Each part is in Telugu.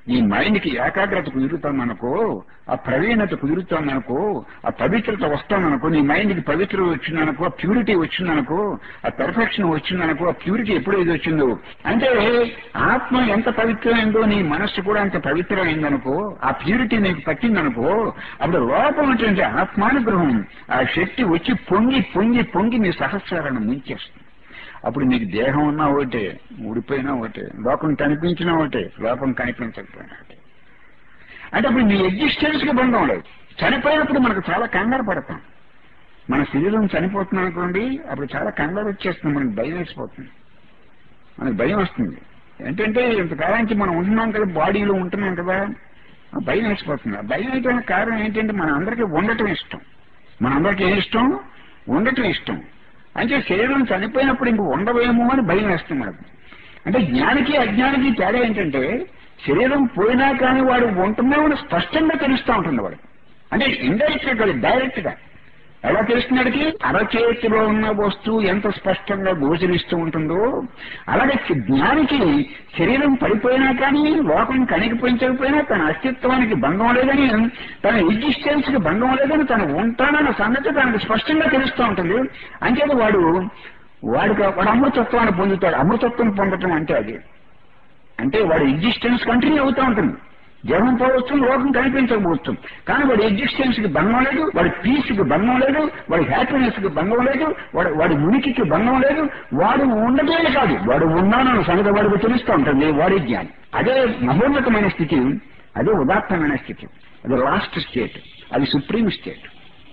నీ మైండ్ కి ఏకాగ్రత కుదురుతామనుకో ఆ ప్రవీణత కుదురుతామనుకో ఆ పవిత్రత వస్తామనుకో నీ మైండ్ కి పవిత్రత వచ్చిందనుకో ప్యూరిటీ వచ్చిందనుకో ఆ పెర్ఫెక్షన్ వచ్చిందనుకో ఆ ప్యూరిటీ ఎప్పుడు ఇది వచ్చిందో అంటే ఆత్మ ఎంత పవిత్రమైందో నీ మనస్సు కూడా అంత పవిత్రమైందనుకో ఆ ప్యూరిటీ నీకు పట్టిందనుకో అప్పుడు లోపల ఉన్నటువంటి ఆత్మానుగ్రహం ఆ శక్తి వచ్చి పొంగి పొంగి పొంగి నీ సహస్రాలను ముంచేస్తుంది అప్పుడు నీకు దేహం ఉన్నా ఒకటే ఊడిపోయినా ఒకటే లోకం కనిపించినా ఒకటే లోకం కనిపించకపోయినా ఒకటే అంటే అప్పుడు నీ ఎగ్జిస్టెన్స్ కి బంధం లేదు చనిపోయినప్పుడు మనకు చాలా కంగారు పడతాం మన శరీరం చనిపోతుంది అనుకోండి అప్పుడు చాలా కంగారు వచ్చేస్తుంది మనకి భయం వేసిపోతుంది మనకి భయం వస్తుంది ఏంటంటే ఇంతకాలానికి మనం ఉంటున్నాం కదా బాడీలో ఉంటున్నాం కదా ఆ భయం వేసిపోతుంది ఆ భయం అయితే కారణం ఏంటంటే మన అందరికీ ఉండటం ఇష్టం మన అందరికీ ఏం ఇష్టం ఉండటం ఇష్టం అంటే శరీరం చనిపోయినప్పుడు ఇంక ఉండవేమో అని భయం వేస్తుంది మనకు అంటే జ్ఞానికి అజ్ఞానికి తేడా ఏంటంటే శరీరం పోయినా కానీ వాడు ఉంటుందేమో స్పష్టంగా తెలుస్తూ ఉంటుంది వాడు అంటే ఇండైరెక్ట్ గా కాదు డైరెక్ట్ గా ఎలా తెలుస్తున్నాడికి అరచేతిలో ఉన్న వస్తువు ఎంత స్పష్టంగా గోచరిస్తూ ఉంటుందో అలాగే జ్ఞానికి శరీరం పడిపోయినా కానీ లోకం కనిపించకపోయినా తన అస్తిత్వానికి భంగం లేదని తన ఎగ్జిస్టెన్స్ కి భంగం లేదని తను ఉంటానన్న సంగతి తనకు స్పష్టంగా తెలుస్తూ ఉంటుంది అంచేత వాడు వాడికి వాడు అమృతత్వాన్ని పొందుతాడు అమృతత్వం పొందటం అంటే అది అంటే వాడి ఎగ్జిస్టెన్స్ కంటిన్యూ అవుతూ ఉంటుంది జనం పోవచ్చు లోకం కనిపించకపోవచ్చు కానీ వాడి ఎగ్జిస్టెన్స్ కి భంగం లేదు వాడి పీస్ కి భంగం లేదు వాడి హ్యాపీనెస్ కి భంగం లేదు వాడి వాడి ఉనికికి భంగం లేదు వాడు ఉండదే కాదు వాడు ఉన్నానన్న సంగతి వాడికి తెలుస్తూ ఉంటుంది వాడి జ్ఞాని అదే మహోన్నతమైన స్థితి అదే ఉదాత్తమైన స్థితి అది లాస్ట్ స్టేట్ అది సుప్రీం స్టేట్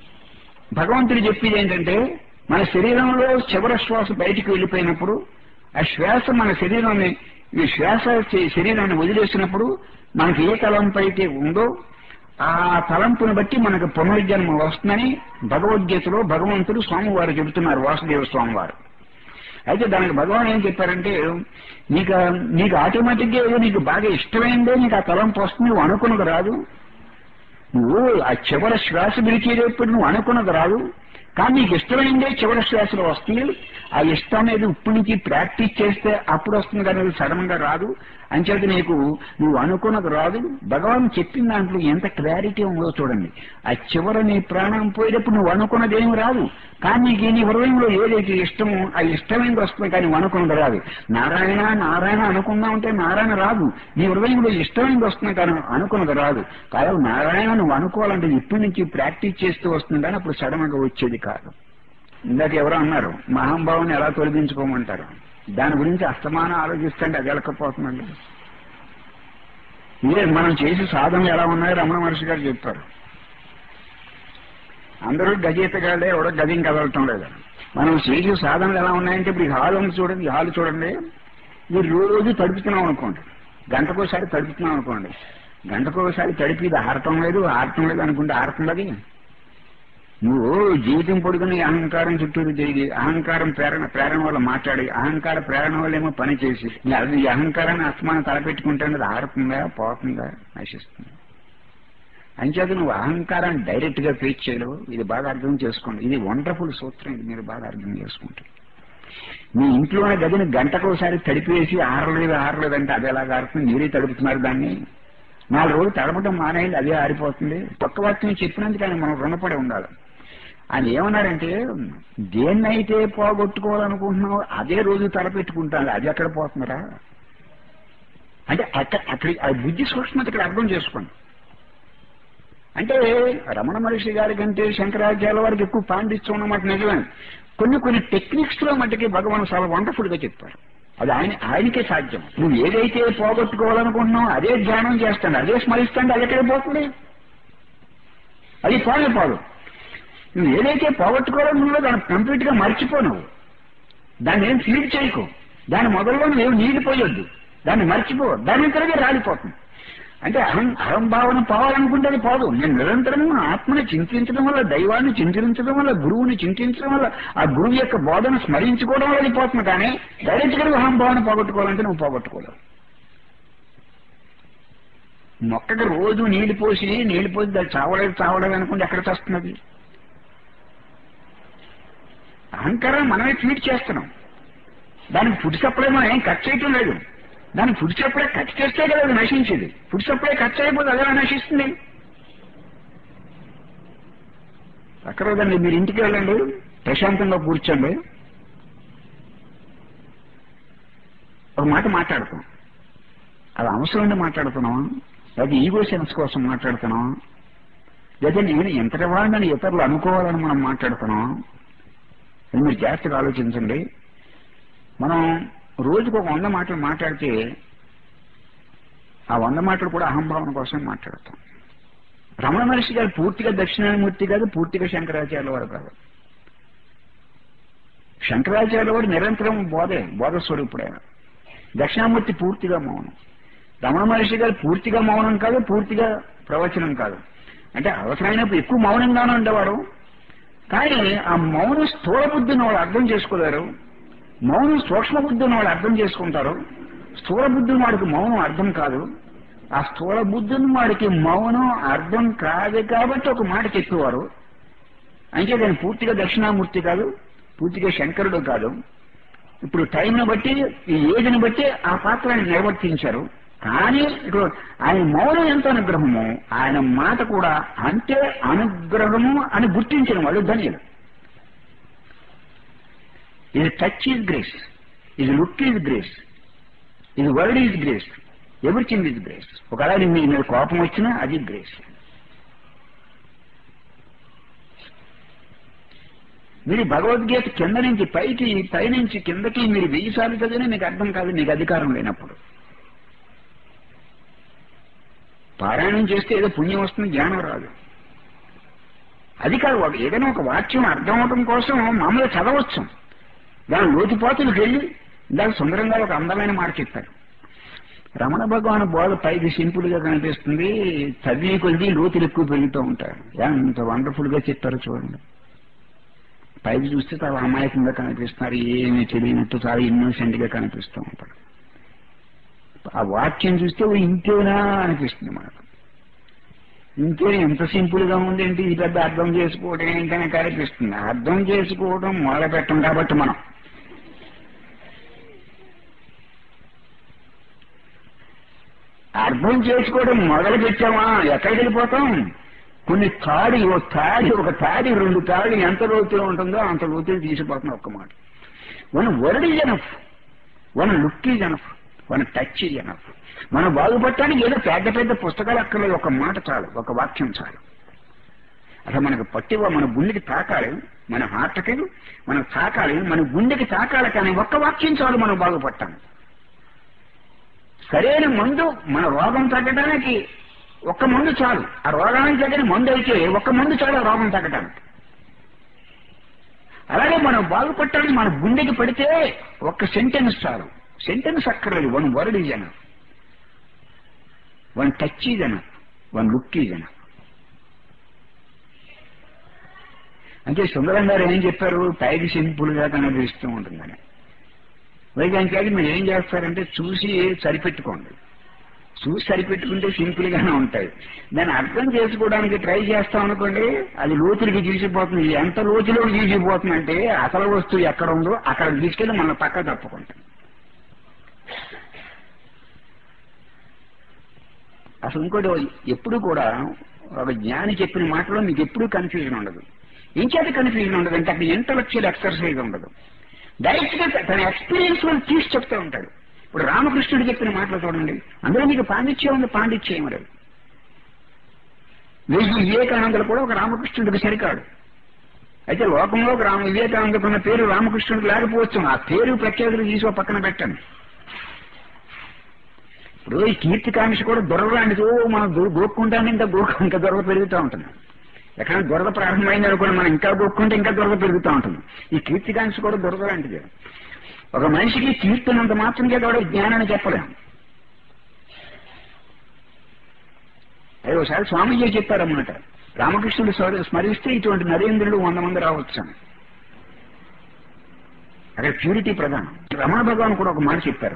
భగవంతుడు చెప్పేది ఏంటంటే మన శరీరంలో చివరి శ్వాస బయటికి వెళ్ళిపోయినప్పుడు ఆ శ్వాస మన శరీరాన్ని ఈ శ్వాస చే- శరీరాన్ని వదిలేసినప్పుడు మనకి ఏ తలంపు అయితే ఉందో ఆ తలంపును బట్టి మనకు పునర్జన్మ వస్తుందని భగవద్గీతలో భగవంతుడు స్వామివారు చెబుతున్నారు వాసుదేవ స్వామివారు అయితే దానికి భగవాన్ ఏం చెప్పారంటే నీకు నీకు ఆటోమేటిక్ గా ఏదో నీకు బాగా ఇష్టమైందే నీకు ఆ తలంపు వస్తుంది నువ్వు అనుకున్నది రాదు నువ్వు ఆ చివరి శ్వాస విడిచేటప్పుడు నువ్వు అనుకున్నది రాదు కానీ నీకు ఇష్టమైందే చివరి శ్వాసలో వస్తుంది ఆ ఇష్టం అనేది ఇప్పటి నుంచి ప్రాక్టీస్ చేస్తే అప్పుడు వస్తుంది కానీ అది సడన్ గా రాదు అంచేత నీకు నువ్వు అనుకున్నది రాదు భగవాన్ చెప్పిన దాంట్లో ఎంత క్లారిటీ ఉందో చూడండి ఆ చివర నీ ప్రాణం పోయేటప్పుడు నువ్వు అనుకున్నది ఏమి రాదు కానీ నీకు నీ హృదయంలో ఏదైతే ఇష్టమో ఆ ఇష్టమైనది వస్తుంది కానీ నువ్వు అనుకున్నది రాదు నారాయణ నారాయణ అనుకుందా ఉంటే నారాయణ రాదు నీ హృదయంలో ఇష్టమైనది వస్తుంది కానీ అనుకున్నది రాదు కాదు నారాయణ నువ్వు అనుకోవాలంటే ఇప్పటి నుంచి ప్రాక్టీస్ చేస్తూ వస్తుంది కానీ అప్పుడు సడన్ గా వచ్చేది కాదు ఇందాక ఎవరో అన్నారు మహాంభావాన్ని ఎలా తొలగించుకోమంటారు దాని గురించి అస్తమానం ఆలోచిస్తుంటే అది వెళ్ళకపోతుందండి ఇదే మనం చేసే సాధనలు ఎలా ఉన్నాయో రమణ మహర్షి గారు చెప్పారు అందరూ గజేతగాళ్ళే ఎవడో గజం కదలటం లేదు మనం చేసే సాధనలు ఎలా ఉన్నాయంటే ఇప్పుడు ఈ హాల్ ఉంది చూడండి ఈ హాల్ చూడండి మీరు రోజు తడుపుతున్నాం అనుకోండి గంటకోసారి తడుపుతున్నాం అనుకోండి గంటకోసారి తడిపి ఇది ఆడటం లేదు ఆడటం లేదు అనుకుంటే ఆడుతున్నది నువ్వు జీవితం పొడుగుని అహంకారం చుట్టూరు తిరిగి అహంకారం ప్రేరణ ప్రేరణ వల్ల మాట్లాడి అహంకార ప్రేరణ వల్ల ఏమో పని చేసి నీ అది ఈ అహంకారాన్ని అస్తమానం తలపెట్టుకుంటే అది ఆడుతుందా పోతుందా నశిస్తుంది అంచేత నువ్వు అహంకారాన్ని డైరెక్ట్ గా ఫేస్ చేయలేవు ఇది బాగా అర్థం చేసుకోండి ఇది వండర్ఫుల్ సూత్రం ఇది మీరు బాగా అర్థం చేసుకుంటారు మీ ఇంట్లోనే గదిని గంటకోసారి తడిపేసి ఆరలేదు ఆరలేదు అంటే అది ఎలాగ ఆరుతుంది మీరే తడుపుతున్నారు దాన్ని నాలుగు రోజులు తడపడం మానేయండి అదే ఆరిపోతుంది పక్క వాక్యం చెప్పినందుకు ఆయన మనం రుణపడి ఉండాలి ఆయన ఏమన్నాడంటే దేన్నైతే పోగొట్టుకోవాలనుకుంటున్నావు అదే రోజు తలపెట్టుకుంటాను అది ఎక్కడ పోతుందిరా అంటే అక్కడ అక్కడ ఆ బుద్ధి సూక్ష్మత ఇక్కడ అర్థం చేసుకోండి అంటే రమణ మహర్షి గారి కంటే శంకరాచార్య వారికి ఎక్కువ పాండిత్యం ఉన్నమాట నిజమే కొన్ని కొన్ని టెక్నిక్స్ లో మటుకి భగవాన్ చాలా వండర్ఫుల్ గా చెప్పారు అది ఆయన ఆయనకే సాధ్యం నువ్వు ఏదైతే పోగొట్టుకోవాలనుకుంటున్నావు అదే ధ్యానం చేస్తాను అదే స్మరిస్తాండి అది ఎక్కడ పోతుంది అది పోనే పోదు నువ్వు ఏదైతే పోగొట్టుకోవాలనుకున్నావో దాన్ని కంప్లీట్ గా మర్చిపో నువ్వు దాన్ని ఏం ఫీడ్ చేయకు దాని మొదల్లో నువ్వేం నీళ్ళు పోయొద్దు దాన్ని మర్చిపో దాని తిరిగి రాలిపోతుంది అంటే అహం అహం భావన పోవాలనుకుంటే అది పోదు నేను నిరంతరం ఆత్మని చింతించడం వల్ల దైవాన్ని చింతించడం వల్ల గురువుని చింతించడం వల్ల ఆ గురువు యొక్క బోధన స్మరించుకోవడం వల్ల అది పోతుంది కానీ డైరెక్ట్ గా అహం భావన పోగొట్టుకోవాలంటే నువ్వు పోగొట్టుకోలేవు మొక్కకి రోజు నీళ్లు పోసి నీళ్లు పోసి దాన్ని చావలేదు చావలేదు అనుకుంటే ఎక్కడ చేస్తున్నది అహంకారం మనమే ఫీడ్ చేస్తున్నాం దానికి ఫుడ్ సప్లై మనం ఏం కట్ చేయటం లేదు దాన్ని ఫుడ్ సప్లై కట్ చేస్తే కదా అది నశించేది ఫుడ్ సప్లై కట్ చేయకపోతే అదే నశిస్తుంది అక్కడ వదండి మీరు ఇంటికి వెళ్ళండి ప్రశాంతంగా కూర్చోండి ఒక మాట మాట్లాడుతాం అది అవసరం మాట్లాడుతున్నావా లేదా ఈగో సెన్స్ కోసం మాట్లాడుతున్నావా లేదా నేను ఎంతటి వాడిని ఇతరులు అనుకోవాలని మనం మాట్లాడుతున్నాం అది మీరు జాగ్రత్తగా ఆలోచించండి మనం రోజుకు ఒక వంద మాటలు మాట్లాడితే ఆ వంద మాటలు కూడా అహంభావన కోసం మాట్లాడతాం రమణ మహర్షి గారు పూర్తిగా దక్షిణామూర్తి కాదు పూర్తిగా శంకరాచార్య వారు కాదు శంకరాచార్య వారు నిరంతరం బోధే బోధ స్వరూపుడు ఆయన దక్షిణామూర్తి పూర్తిగా మౌనం రమణ మహర్షి గారు పూర్తిగా మౌనం కాదు పూర్తిగా ప్రవచనం కాదు అంటే అవసరమైనప్పుడు ఎక్కువ మౌనంగానే ఉండేవారు కానీ ఆ మౌనం స్థూల బుద్ధిని వాళ్ళు అర్థం చేసుకోలేరు మౌనం సూక్ష్మ బుద్ధిని వాళ్ళు అర్థం చేసుకుంటారు స్థూల బుద్ధిని వాడికి మౌనం అర్థం కాదు ఆ స్థూల బుద్ధిని వాడికి మౌనం అర్థం కాదు కాబట్టి ఒక మాట చెప్పేవారు అంటే దాని పూర్తిగా దక్షిణామూర్తి కాదు పూర్తిగా శంకరుడు కాదు ఇప్పుడు టైంను బట్టి ఈ ఏజ్ని బట్టి ఆ పాత్రని నిర్వర్తించారు కానీ ఇప్పుడు ఆయన మౌనం ఎంత అనుగ్రహము ఆయన మాట కూడా అంతే అనుగ్రహము అని గుర్తించిన వాళ్ళు ధన్యులు ఇది టచ్ ఈజ్ గ్రేస్ ఇది లుక్ ఈజ్ గ్రేస్ ఇది word is grace everything is grace ఒకవేళ మీ మీద కోపం వచ్చినా అది గ్రేస్ మీరు భగవద్గీత కింద నుంచి పైకి పైనుంచి కిందకి మీరు వెయ్యి సార్లు చదివినా మీకు అర్థం కాదు మీకు అధికారం లేనప్పుడు పారాయణం చేస్తే ఏదో పుణ్యం వస్తుంది జ్ఞానం రాదు అది కాదు వాడు ఏదైనా ఒక వాక్యం అర్థం అవడం కోసం మామూలుగా చదవచ్చు దాని లోతుపాతులకు వెళ్ళి దాని సుందరంగా ఒక అందమైన మాట చెప్పారు రమణ భగవాన్ బోధ పైకి సింపుల్ గా కనిపిస్తుంది చదివి కొద్ది లోతులు ఎక్కువ పెరుగుతూ ఉంటారు ఎంత వండర్ఫుల్ గా చెప్పారు చూడండి పైకి చూస్తే చాలా అమాయకంగా కనిపిస్తున్నారు ఏమీ తెలియనట్టు చాలా ఇన్నోసెంట్ గా కనిపిస్తూ ఉంటారు ఆ వాక్యం చూస్తే ఓ ఇంతేనా అనిపిస్తుంది మనకు ఇంతే ఎంత సింపుల్ గా ఉందేంటి ఇది పెద్ద అర్థం చేసుకోవడం ఏంటని కనిపిస్తుంది అర్థం చేసుకోవడం మొదలు పెట్టం కాబట్టి మనం అర్థం చేసుకోవడం మొదలు పెట్టామా ఎక్కడికి వెళ్ళిపోతాం కొన్ని తాడి ఒక తాడి ఒక తాడి రెండు తాడి ఎంత లోతులో ఉంటుందో అంత లోతులు తీసిపోతున్నాం ఒక్క మాట one word is enough one look is enough one touch is enough మనం బాగుపడటానికి ఏదో పెద్ద పెద్ద పుస్తకాలు అక్కర్లేదు ఒక మాట చాలు ఒక వాక్యం చాలు అసలు మనకు పట్టి మన గుండెకి తాకాలి మన హార్ట్కి మనం తాకాలి మన గుండెకి తాకాలి కానీ ఒక్క వాక్యం చాలు మనం బాగుపడటాం సరైన మందు మన రోగం తగ్గడానికి ఒక్క మందు చాలు ఆ రోగానికి తగిన మందు అయితే ఒక్క మందు చాలు ఆ రోగం తగ్గడానికి అలాగే మనం బాగుపడటానికి మన గుండెకి పడితే ఒక్క సెంటెన్స్ చాలు సెంటెన్స్ అక్కర్లేదు one word is enough one touch is enough one look is enough అంటే సుందరం గారు ఏం చెప్పారు పైకి సింపుల్ గా కనిపిస్తూ ఉంటుందని వైజ్ఞానికాలు మీరు ఏం చేస్తారంటే చూసి సరిపెట్టుకోండి చూసి సరిపెట్టుకుంటే సింపుల్ గానే ఉంటాయి దాన్ని అర్థం చేసుకోవడానికి ట్రై చేస్తాం అనుకోండి అది లోతులకి తీసిపోతుంది ఎంత లోతులోకి తీసిపోతుందంటే అసలు వస్తువు ఎక్కడ ఉందో అక్కడ తీసుకెళ్లి మన పక్క తప్పుకుంటాం అసలు ఇంకోటి ఎప్పుడు కూడా ఒక జ్ఞాని చెప్పిన మాటలో మీకు ఎప్పుడూ కన్ఫ్యూజన్ ఉండదు ఇంకేత కన్ఫ్యూజన్ ఉండదు అంటే అక్కడ ఇంటలెక్చువల్ ఎక్సర్సైజ్ ఉండదు డైరెక్ట్ గా తన ఎక్స్పీరియన్స్ లో తీసి చెప్తూ ఉంటాడు ఇప్పుడు రామకృష్ణుడు చెప్పిన మాటలు చూడండి అందులో మీకు పాండిత్యం ఉంది పాండిత్యం లేదు వెయ్యి వివేకానందులు కూడా ఒక రామకృష్ణుడికి సరికాడు అయితే లోకంలో ఒక రామ వివేకానందకు ఉన్న పేరు రామకృష్ణుడికి లేకపోవచ్చు ఆ పేరు ప్రఖ్యాతులు తీసి ఒక పక్కన పెట్టండి ఇప్పుడు ఈ కీర్తికాంక్ష కూడా దొరలాంటిది ఓ మనం గోక్కుంటానే ఇంకా గోక్కు ఇంకా దొరద పెరుగుతూ ఉంటుంది ఎక్కడ దొరద ప్రారంభమైంది అనుకోండి మనం ఇంకా గోక్కుంటే ఇంకా దొరద పెరుగుతూ ఉంటుంది ఈ కీర్తికాంక్ష కూడా దొరద లాంటిది ఒక మనిషికి కీర్తినంత మాత్రం చేత వాడు జ్ఞానాన్ని చెప్పలేం అదే ఒకసారి స్వామీజీ చెప్పారన్నమాట రామకృష్ణుడు స్మరిస్తే ఇటువంటి నరేంద్రుడు వంద మంది రావచ్చు అని అక్కడ ప్యూరిటీ ప్రధానం రమణ భగవాన్ కూడా ఒక మాట చెప్పారు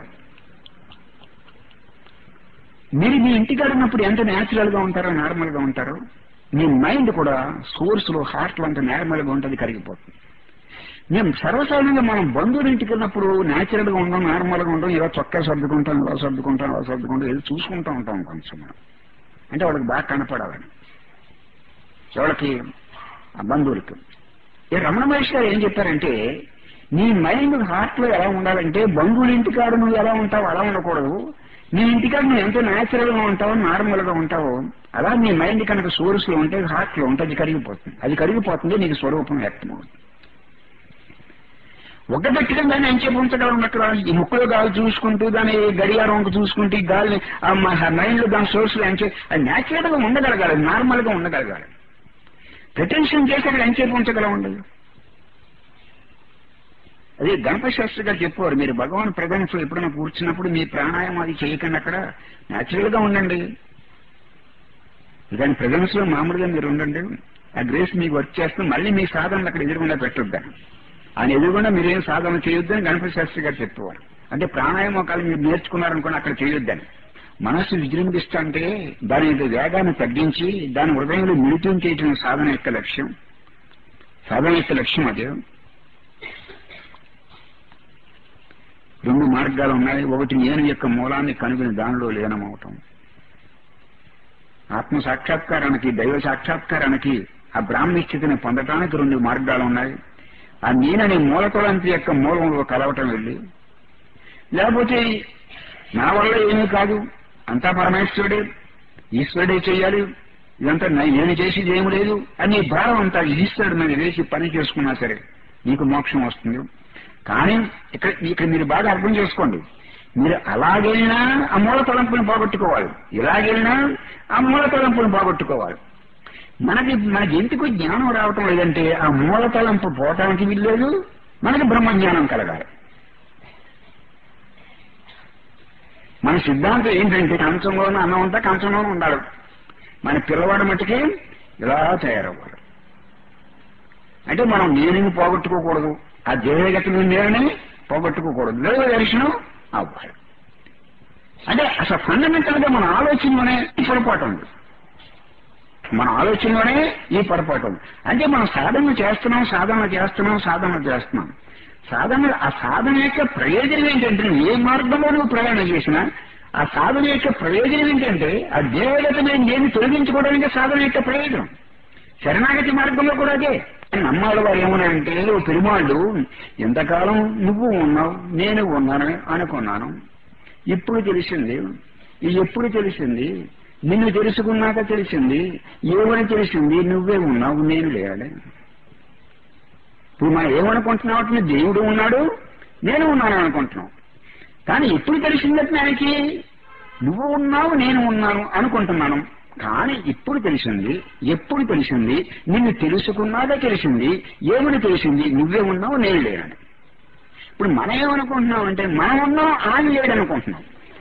మీరు మీ ఇంటికాడ ఉన్నప్పుడు ఎంత న్యాచురల్ గా ఉంటారో నార్మల్ గా ఉంటారో మీ మైండ్ కూడా సోర్స్ లో హార్ట్ లో అంత నార్మల్ గా ఉంటుంది కరిగిపోతుంది మేము సర్వసాధారణంగా మనం బంధువుల ఇంటికి వెళ్ళినప్పుడు న్యాచురల్ గా ఉండం నార్మల్ గా ఉండం ఇలా చొక్కా సర్దుకుంటాం ఇలా సర్దుకుంటాం ఇలా సర్దుకుంటాం ఏదో చూసుకుంటూ ఉంటాం కొంచెం మనం అంటే వాళ్ళకి బాగా కనపడాలని వాళ్ళకి ఆ బంధువులకి ఈ రమణ మహర్షి గారు ఏం చెప్పారంటే నీ మైండ్ హార్ట్ లో ఎలా ఉండాలంటే బంధువుల ఇంటికాడ నువ్వు ఎలా ఉంటావు అలా ఉండకూడదు నీ ఇంటికాడ నువ్వు ఎంత న్యాచురల్ గా ఉంటావో నార్మల్ గా ఉంటావో అలా నీ మైండ్ కనుక సోర్స్ లో ఉంటే హార్ట్ లో ఉంటే అది కరిగిపోతుంది అది కరిగిపోతుంది నీకు స్వరూపం వ్యక్తమవుతుంది ఒక గట్టిగా దాన్ని ఏం చెప్పి ఉంచగలం అక్కడ ఈ ముక్కులో గాలి చూసుకుంటూ దాని గడియారం చూసుకుంటూ ఈ గాలిని ఆ మైండ్ లో దాని సోర్స్ లో ఏం చే అది న్యాచురల్ గా ఉండగలగాలి నార్మల్ గా ఉండగలగాలి ప్రిటెన్షన్ చేసి అక్కడ ఏం చెప్పి ఉంచగలం ఉండదు అదే గణపతి శాస్త్రి గారు చెప్పారు మీరు భగవాన్ ప్రధాన ఎప్పుడైనా కూర్చున్నప్పుడు మీ ప్రాణాయామం అది చేయకండి అక్కడ న్యాచురల్ గా ఉండండి దాని ప్రజెన్స్ లో మామూలుగా మీరు ఉండండి ఆ గ్రేస్ మీకు వర్క్ చేస్తే మళ్ళీ మీ సాధనలు అక్కడ ఎదురుగుండా పెట్టొద్దని ఆయన ఎదురుగుండా మీరేం సాధన చేయొద్దని గణపతి శాస్త్రి గారు చెప్పేవారు అంటే ప్రాణాయామం కాలం మీరు నేర్చుకున్నారనుకోండి అక్కడ చేయొద్దని మనస్సు విజృంభిస్తుంటే దాని యొక్క వేగాన్ని తగ్గించి దాని హృదయంలో మిళితం చేయటం సాధన యొక్క లక్ష్యం సాధన యొక్క లక్ష్యం అదే రెండు మార్గాలు ఉన్నాయి ఒకటి నేను యొక్క మూలాన్ని కనుగొని దానిలో లీనమవటం ఆత్మ సాక్షాత్కారానికి దైవ సాక్షాత్కారానికి ఆ బ్రాహ్మీ స్థితిని పొందటానికి రెండు మార్గాలు ఉన్నాయి ఆ నేననే మూలతలంతి యొక్క మూలంలో కలవటం వెళ్ళి లేకపోతే నా వల్ల ఏమీ కాదు అంతా పరమేశ్వరుడే ఈశ్వరుడే చెయ్యాలి ఇదంతా నేను చేసేది ఏమి లేదు అని భారం అంతా ఈశ్వరుడు మీద వేసి పని చేసుకున్నా సరే నీకు మోక్షం వస్తుంది కానీ ఇక్కడ ఇక్కడ మీరు బాగా అర్థం చేసుకోండి మీరు అలాగైనా ఆ మూల తలంపుని పోగొట్టుకోవాలి ఇలాగైనా ఆ మూల తలంపుని పోగొట్టుకోవాలి మనకి మనకి ఎందుకు జ్ఞానం రావటం లేదంటే ఆ మూల తలంపు పోవటానికి వీల్లేదు మనకి బ్రహ్మజ్ఞానం కలగాలి మన సిద్ధాంతం ఏంటంటే కంచంలోనే అన్నం ఉంటే కంచంలోనే ఉండాలి మన పిల్లవాడి మట్టుకి ఇలా తయారవ్వాలి అంటే మనం నేనిని పోగొట్టుకోకూడదు ఆ దేహగతిని నేనని పోగొట్టుకోకూడదు దేవ దర్శనం అవ్వాలి అంటే అసలు ఫండమెంటల్ గా మన ఆలోచనలోనే ఈ పొరపాటు ఉంది మన ఆలోచనలోనే ఈ పొరపాటు ఉంది అంటే మనం సాధన చేస్తున్నాం సాధన చేస్తున్నాం సాధన చేస్తున్నాం సాధన ఆ సాధన యొక్క ప్రయోజనం ఏంటంటే నువ్వు ఏ మార్గంలో నువ్వు ప్రయాణం చేసినా ఆ సాధన యొక్క ప్రయోజనం ఏంటంటే ఆ దేవగతమైన నేను తొలగించుకోవడానికి సాధన యొక్క ప్రయోజనం శరణాగతి మార్గంలో కూడా అదే నమ్మాళ్ళ వారు ఏమన్నారంటే ఓ పెరుమాళ్ళు ఎంతకాలం నువ్వు ఉన్నావు నేను ఉన్నాను అనుకున్నాను ఇప్పుడు తెలిసింది ఇది ఎప్పుడు తెలిసింది నిన్ను తెలుసుకున్నాక తెలిసింది ఏమని తెలిసింది నువ్వే ఉన్నావు నేను లేడే ఇప్పుడు మనం ఏమనుకుంటున్నావు అంటే దేవుడు ఉన్నాడు నేను ఉన్నాను అనుకుంటున్నాం కానీ ఎప్పుడు తెలిసిందంటే ఆయనకి నువ్వు ఉన్నావు నేను ఉన్నాను అనుకుంటున్నాను కానీ ఇప్పుడు తెలిసింది ఎప్పుడు తెలిసింది నిన్ను తెలుసుకున్నాక తెలిసింది ఏమని తెలిసింది నువ్వే ఉన్నావు నేను లేనని ఇప్పుడు మనం ఏమనుకుంటున్నాం అంటే మనం ఉన్నాం ఆయన లేడనుకుంటున్నాం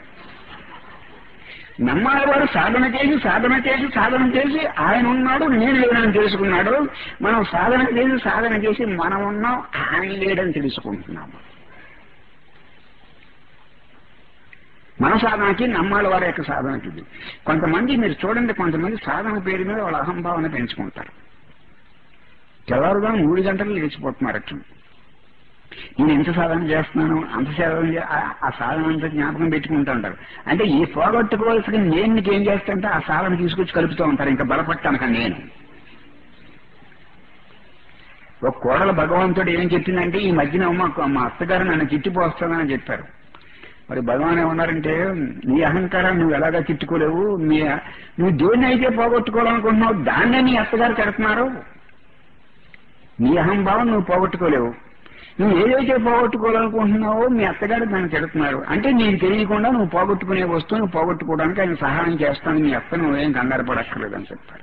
నమ్మాలి వారు సాధన చేసి సాధన చేసి సాధన చేసి ఆయన ఉన్నాడు నేను లేనని తెలుసుకున్నాడు మనం సాధన చేసి సాధన చేసి మనం ఉన్నాం ఆయన లేడని తెలుసుకుంటున్నాము మన సాధనకి నమ్మాలి వారి యొక్క సాధనకి ఇది కొంతమంది మీరు చూడండి కొంతమంది సాధన పేరు మీద వాళ్ళ అహంభావన పెంచుకుంటారు తెల్లవారుగా మూడు గంటలు లేచిపోతున్నారు అట్లా నేను ఎంత సాధన చేస్తున్నాను అంత సాధన చే- ఆ- ఆ సాధన అంతా జ్ఞాపకం పెట్టుకుంటూ ఉంటారు అంటే ఈ పోగొట్టుకోవాల్సిన నేను నీకు ఏం చేస్తాంటే ఆ సాధన తీసుకొచ్చి కలుపుతూ ఉంటారు ఇంకా బలపడటానిక నేను ఒక కోడల భగవంతుడు ఏం చెప్పిందంటే ఈ మధ్యన మా మా అత్తగారు నన్ను తిట్టిపోస్తానని చెప్పారు మరి భగవాన్ ఏమన్నారంటే నీ అహంకారాన్ని నువ్వు ఎలాగా తిట్టుకోలేవు నీ నువ్వు దేన్ని అయితే పోగొట్టుకోవాలనుకుంటున్నావు దాన్నే నీ అత్తగారు కడుతున్నారు నీ అహంభావం నువ్వు పోగొట్టుకోలేవు నువ్వు ఏదైతే పోగొట్టుకోవాలనుకుంటున్నావో మీ అత్తగారు దాన్ని తిడుతున్నారు అంటే నీకు తెలియకుండా నువ్వు పోగొట్టుకునే వస్తువును పోగొట్టుకోవడానికి ఆయన సహాయం చేస్తాను మీ అత్త నువ్వేం కంగారు పడక్కర్లేదని చెప్పారు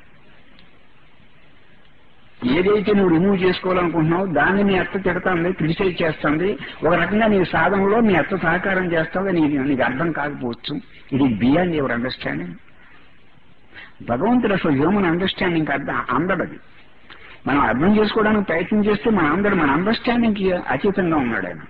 ఏదైతే నువ్వు రిమూవ్ చేసుకోవాలనుకుంటున్నావో దాన్ని మీ అత్త తిడతాంది క్రిటిసైజ్ చేస్తుంది ఒక రకంగా నీ సాధనలో మీ అత్త సహకారం చేస్తావు నీకు నీకు అర్థం కాకపోవచ్చు ఇది బియాండ్ యువర్ అండర్స్టాండింగ్ భగవంతుడు అసలు హ్యూమన్ అండర్స్టాండింగ్ అర్థం అందడది మనం అర్థం చేసుకోవడానికి ప్రయత్నం చేస్తే మన అందరు మన అండర్స్టాండింగ్ కి అతీతంగా ఉన్నాడు ఆయన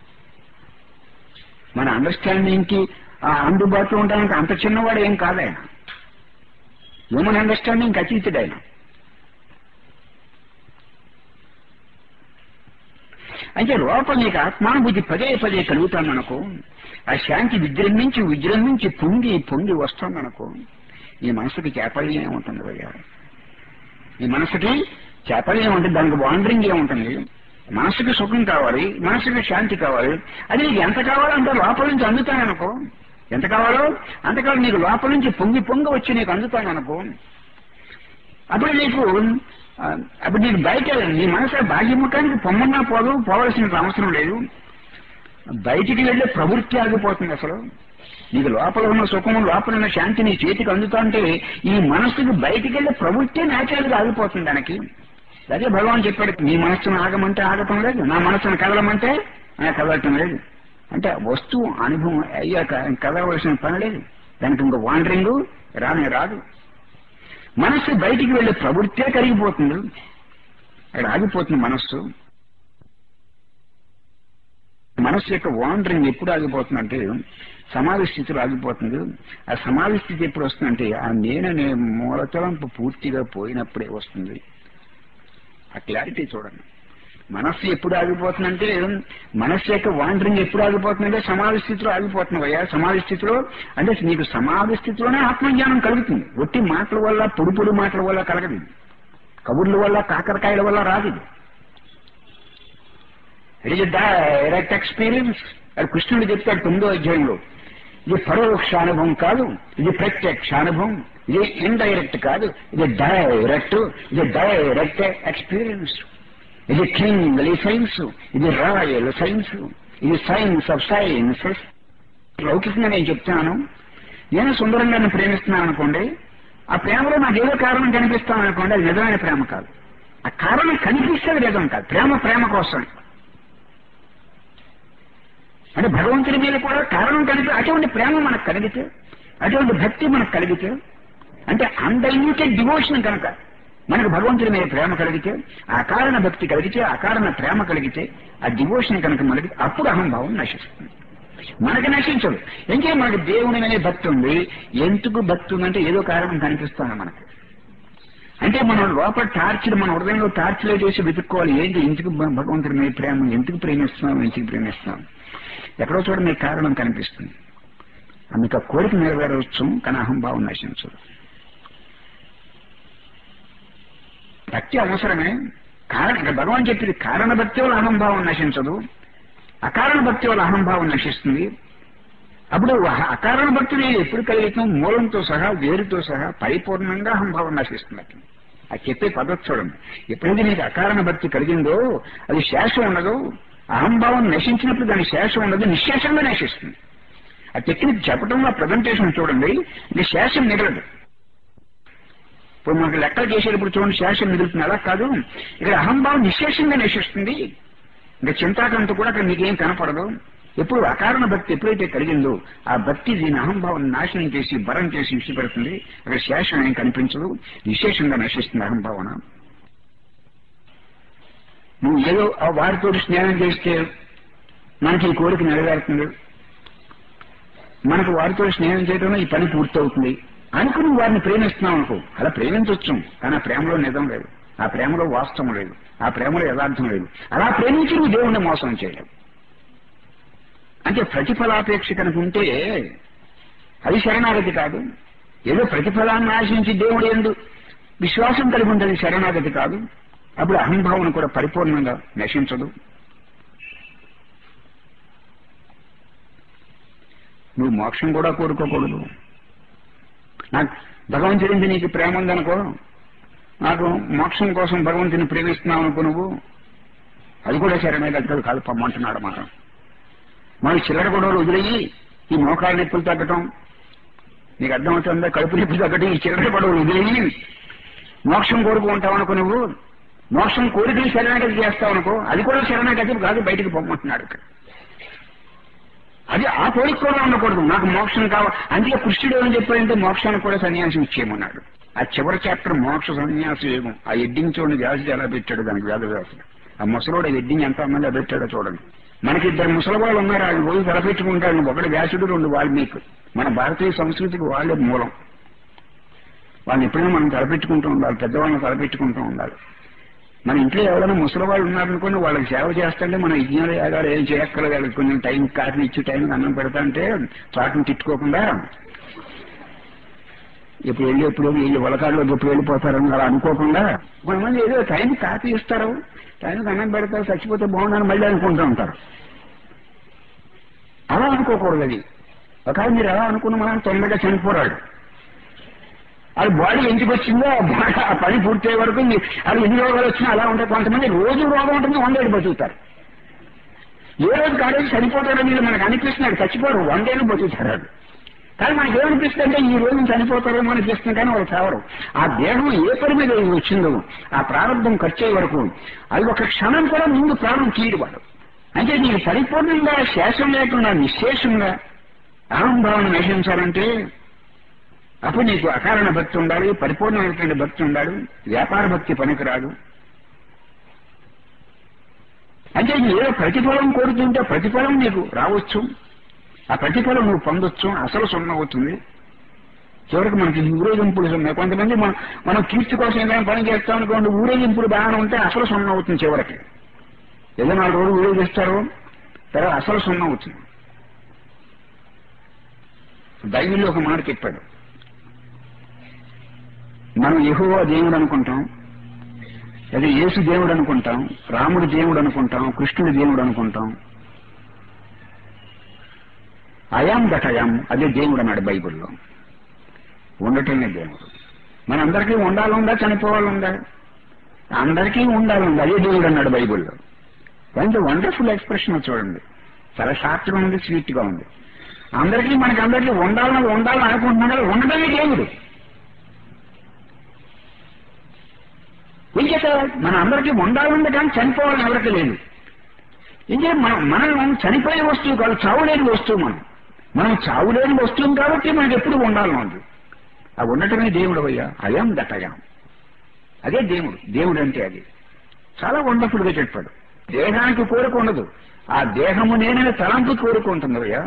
మన అండర్స్టాండింగ్ కి ఆ అందుబాటులో ఉండడానికి అంత చిన్నవాడు ఏం కాదు ఆయన హ్యూమన్ అండర్స్టాండింగ్ అతీతుడు ఆయన అంటే లోపల నీకు ఆత్మానుభూతి పదే పదే కలుగుతాను అనుకో ఆ శాంతి విజృంభించి విజృంభించి పొంగి పొంగి వస్తుంది అనుకో నీ మనసుకి చేపల్యం ఏముంటుంది భయ్యా నీ మనసుకి చేపల్యం ఏముంటుంది దానికి వాండరింగ్ ఏముంటుంది మనసుకి సుఖం కావాలి మనసుకి శాంతి కావాలి అది నీకు ఎంత కావాలో అంత లోపల నుంచి అందుతాననుకో ఎంత కావాలో అంతకాలం నీకు లోపల నుంచి పొంగి పొంగి వచ్చి నీకు అందుతాననుకో అప్పుడు నీకు ఆ, అప్పుడు నీకు బయట నీ మనసు భాగ్యముఖానికి పొమ్మన్నా పోదు పోవలసిన అవసరం లేదు బయటికి వెళ్ళే ప్రవృత్తి ఆగిపోతుంది అసలు నీకు లోపల ఉన్న సుఖం లోపల ఉన్న శాంతి నీ చేతికి అందుతుంటే ఈ మనసుకి బయటికి వెళ్ళే ప్రవృత్తి న్యాచురల్గా ఆగిపోతుంది దానికి అదే భగవాన్ చెప్పాడు నీ మనస్సును ఆగమంటే ఆగటం లేదు నా మనస్సును కదలమంటే ఆ, కదలటం లేదు అంటే ఆ వస్తువు అనుభవం అయ్యాక కదలవలసిన పని లేదు దానికి ఇంకో వాండరింగ్ రానే రాదు మనస్సు బయటికి వెళ్ళే ప్రవృత్తే కరిగిపోతుంది అక్కడ ఆగిపోతుంది మనస్సు మనస్సు యొక్క వాండరింగ్ ఎప్పుడు ఆగిపోతుందంటే సమాధి స్థితిలో ఆగిపోతుంది ఆ సమాధి స్థితి ఎప్పుడు వస్తుందంటే ఆ నేననే మూలతలంపు పూర్తిగా పోయినప్పుడే వస్తుంది ఆ క్లారిటీ చూడండి మనస్సు ఎప్పుడు ఆగిపోతుందంటే మనస్సు యొక్క వాండరింగ్ ఎప్పుడు ఆగిపోతుందంటే సమాధి స్థితిలో ఆగిపోతున్నావయ్యా సమాధి స్థితిలో అంటే నీకు సమాధి స్థితిలోనే ఆత్మజ్ఞానం కలుగుతుంది ఒట్టి మాటల వల్ల పొడి పొడి మాటల వల్ల కలగదు ఇది. కబుర్ల వల్ల కాకరకాయల వల్ల రాదు ఇది ఇట్ ఇస్ డైరెక్ట్ ఎక్స్పీరియన్స్ అది కృష్ణుడు చెప్తాడు తొమ్మిదో అధ్యాయంలో ఇది పరోక్ష అనుభవం కాదు ఇది ప్రత్యక్ష అనుభవం ఇది ఇండైరెక్ట్ కాదు ఇది డైరెక్ట్ ఇది డైరెక్ట్ ఎక్స్పీరియన్స్ ఇది కింగ్లీ సైన్స్ ఇది రాయల్ సైన్స్ ఇది సైన్స్ ఆఫ్ సైన్సెస్ లౌకికంగా నేను చెప్తున్నాను నేను సుందరంగాన్ని ప్రేమిస్తున్నాను అనుకోండి ఆ ప్రేమలో నాకు ఏదో కారణం కనిపిస్తాను అనుకోండి అది నిజమైన ప్రేమ కాదు ఆ కారణం కనిపిస్తే నిజం కాదు ప్రేమ ప్రేమ కోసం అంటే భగవంతుడి మీద కూడా కారణం కలిగి అటువంటి ప్రేమ మనకు కలిగితే అటువంటి భక్తి మనకు కలిగితే అంటే అన్డైల్యూటెడ్ డివోషన్ కనుక మనకు భగవంతుడి మీద ప్రేమ కలిగితే ఆ కారణ భక్తి కలిగితే ఆ కారణ ప్రేమ కలిగితే ఆ డివోషన్ కనుక మనకి అప్పుడు అహంభావం నశిస్తుంది మనకి నశించదు ఇంకే మనకి దేవుని మీద భక్తి ఉంది ఎందుకు భక్తి ఉందంటే ఏదో కారణం కనిపిస్తుంది మనకి అంటే మనం లోపల టార్చర్ మన హృదయంలో టార్చర్ చేసి వెతుక్కోవాలి ఏంటి ఎందుకు భ- భగవంతుడి మీద ప్రేమ ఎందుకు ప్రేమిస్తున్నాం ఎందుకు ప్రేమిస్తున్నాం ఎక్కడో చోట మీకు కారణం కనిపిస్తుంది ఆ మీకు ఆ కోరిక నెరవేరవచ్చు కానీ అహంభావం నశించదు భక్తి అవసరమే కారణ ఇక్కడ భగవాన్ చెప్పింది కారణ భక్తి వల్ల అహంభావం నశించదు అకారణ భక్తి వల్ల అహంభావం నశిస్తుంది అప్పుడు అహ- అకారణ భక్తులు ఎప్పుడు కలిగితం మూలంతో సహా వేరుతో సహా పరిపూర్ణంగా అహంభావం నశిస్తుంది అట్లా. అది చెప్పే పద్ధతి చూడండి ఎప్పుడైతే నీకు అకారణ భక్తి కలిగిందో అది శేషం ఉండదు అహంభావం నశించినప్పుడు దాని శేషం ఉండదు నిశ్శేషంగా నశిస్తుంది ఆ టెక్నిక్ చెప్పడంలో ప్రజెంటేషన్ చూడండి ఇది శేషం మిగలదు ఇప్పుడు మనకు లెక్కలు చేసేటప్పుడు చూడండి శేషం మిగులుతుంది అలా కాదు ఇక్కడ అహంభావం నిశ్శేషంగా నశిస్తుంది ఇంకా చింతాకంతో కూడా అక్కడ మీకేం కనపడదు ఎప్పుడు అకారణ భక్తి ఎప్పుడైతే కలిగిందో ఆ భక్తి దీని అహంభావం నాశనం చేసి బరం చేసి విడిచిపెడుతుంది అక్కడ శేషం ఏం కనిపించదు విశేషంగా నశిస్తుంది అహంభావన నువ్వు ఏదో ఆ వారితో స్నేహం చేస్తే మనకి ఈ కోరిక నెరవేరుతుంది మనకు వారితో స్నేహం చేయడంలో ఈ పని పూర్తవుతుంది అనుకుని వారిని ప్రేమిస్తున్నాం అనుకో అలా ప్రేమించవచ్చు కానీ ఆ ప్రేమలో నిజం లేదు ఆ ప్రేమలో వాస్తవం లేదు ఆ ప్రేమలో యథార్థం లేదు అలా ప్రేమించి నువ్వు దేవుణ్ణి మోసం చేయలేవు అంటే ప్రతిఫలాపేక్ష కనుక ఉంటే అది శరణాగతి కాదు ఏదో ప్రతిఫలాన్ని ఆశించి దేవుడు ఎందు విశ్వాసం కలిగి ఉంటుంది శరణాగతి కాదు అప్పుడు అహంభావన కూడా పరిపూర్ణంగా నశించదు నువ్వు మోక్షం కూడా కోరుకోకూడదు నాకు భగవంతుడి నుంచి నీకు ప్రేమ ఉందనుకో నాకు మోక్షం కోసం భగవంతుని ప్రేమిస్తున్నావు అనుకో నువ్వు అది కూడా శరణాగతి కాదు పమ్మంటున్నాడు మాట మన చిల్లర గొడవలు వదిలేయి ఈ మోకాళ్ళ నొప్పులు తగ్గటం నీకు అర్థమవుతుందా కడుపు నొప్పి తగ్గటం ఈ చిల్లర గొడవలు వదిలేయి మోక్షం కోరుకుంటావు అనుకో నువ్వు మోక్షం కోరికలు శరణాగతి చేస్తావు అనుకో అది కూడా శరణాగతి కాదు బయటికి పొమ్మంటున్నాడు ఇక్కడ అది ఆ కోరిక కూడా ఉండకూడదు నాకు మోక్షం కావాలి అందుకే కృష్ణుడు ఏమని చెప్పాడంటే మోక్షానికి కూడా సన్యాసం ఇచ్చేయమన్నాడు ఆ చివరి చాప్టర్ మోక్ష సన్యాస యోగం ఆ ఎడ్డింగ్ చూడండి వ్యాసుడు ఎలా పెట్టాడు దానికి వేదవ్యాసుడు ఆ ముసలోడు ఎడ్డింగ్ ఎంత అందంగా పెట్టాడో చూడండి మనకి ఇద్దరు ముసలి వాళ్ళు ఉన్నారు ఆయన పోయి తలపెట్టుకుంటాడు ఒకటి వ్యాసుడు రెండు వాల్మీకి మన భారతీయ సంస్కృతికి వాళ్ళే మూలం వాళ్ళని ఎప్పుడైనా మనం తలపెట్టుకుంటూ ఉండాలి పెద్దవాళ్ళని తలపెట్టుకుంటూ ఉండాలి మన ఇంట్లో ఎవరైనా ముసలి వాళ్ళు ఉన్నారనుకోండి వాళ్ళకి సేవ చేస్తుంటే మన యజ్ఞాలు యాగాలు ఏం చేయక్కర్లేదు వాళ్ళకి కొంచెం టైం కాఫీ ఇచ్చి టైం అన్నం పెడతా అంటే చాటును తిట్టుకోకుండా ఇప్పుడు వెళ్ళి ఎప్పుడు వెళ్ళి వలకాడులోకి ఎప్పుడు వెళ్ళిపోతారని అలా అనుకోకుండా కొంతమంది ఏదో టైం కాఫీ ఇస్తారు టైంకి అన్నం పెడతారు చచ్చిపోతే బాగుండని మళ్ళీ అనుకుంటూ ఉంటారు అలా అనుకోకూడదు అది ఒకవేళ మీరు ఎలా అనుకున్న మనం తొందరగా చనిపోరాడు అది బాడీ ఎందుకు వచ్చిందో ఆ బాడీ ఆ పని పూర్తయ్యే వరకు మీ- అది ఎన్ని రోగాలు వచ్చినా అలా ఉంటాయి కొంతమంది రోజు రోగం ఉంటుంది వందేళ్ళు బతుకుతారు ఏ రోజు కాలేజీ చనిపోతారో మీరు మనకు అనిపిస్తున్నాడు చచ్చిపోరు వందేళ్ళు బతుకుతారు వాళ్ళు. కానీ మనకి ఏమనిపిస్తుంది అంటే ఈ రోజు చనిపోతారేమో అనిపిస్తుంది కానీ వాళ్ళు చావరు ఆ దేహం ఏ పని మీద వచ్చిందో ఆ ప్రారంభం ఖర్చు అయ్యే వరకు అది ఒక క్షణం కూడా ముందు ప్రాణం తీయడు వాడు అంటే నీకు పరిపూర్ణంగా శేషం లేకుండా నిశ్శేషంగా అహంభావం నశించాలంటే అప్పుడు నీకు అకారణ భక్తి ఉండాలి పరిపూర్ణమైనటువంటి భక్తి ఉండాలి వ్యాపార భక్తి పనికిరాదు అంటే నీ ఏదో ప్రతిఫలం కోరుతుంటే ప్రతిఫలం నీకు రావచ్చు ఆ ప్రతిఫలం నువ్వు పొందొచ్చు అసలు సున్నా అవుతుంది చివరికి మనకి ఈ ఊరేగింపులు ఉన్నాయి కొంతమంది మనం మనం కీర్తి కోసం ఏదైనా పని చేస్తాం అనుకోండి ఊరేగింపులు బాగానే ఉంటే అసలు సున్నా అవుతుంది చివరికి ఏదో నాలుగు రోజులు ఊరేగిస్తారు తర్వాత అసలు సున్నా అవుతుంది బైబిల్లో ఒక మాట చెప్పాడు మనం యెహోవా దేవుడు అనుకుంటాం అదే యేసు దేవుడు అనుకుంటాం రాముడు దేవుడు అనుకుంటాం కృష్ణుడు దేవుడు అనుకుంటాం అయాం దట్ అయాం అదే దేవుడు అన్నాడు బైబిల్లో ఉండటమే దేవుడు మనందరికీ ఉండాలుందా చనిపోవాలుందా అందరికీ ఉండాలుందా అదే దేవుడు అన్నాడు బైబిల్లో ఎంత వండర్ఫుల్ ఎక్స్ప్రెషన్ చూడండి చాలా షార్ట్గా ఉంది స్వీట్ గా ఉంది అందరికీ మనకి అందరికీ ఉండాలని ఉండాలని అనుకుంటున్నాడు ఉండటమే దేవుడు ఏం చేస్తారు మన అందరికీ ఉండాలంటే కానీ చనిపోవాలని ఎవరికి లేదు ఇంకే మనం మనం చనిపోయే వస్తువు కాదు చావులేని వస్తువు మనం మనం చావులేని వస్తువు కాబట్టి మనకి ఎప్పుడు ఉండాలని ఉంది ఆ ఉండటమే దేవుడు అయ్యా అయం దటయం అదే దేవుడు దేవుడు అంటే అది చాలా వండర్ఫుల్ గా చెప్పాడు దేహానికి కోరిక ఉండదు ఆ దేహము నేననే తలంపు కోరిక ఉంటుంది అయ్యా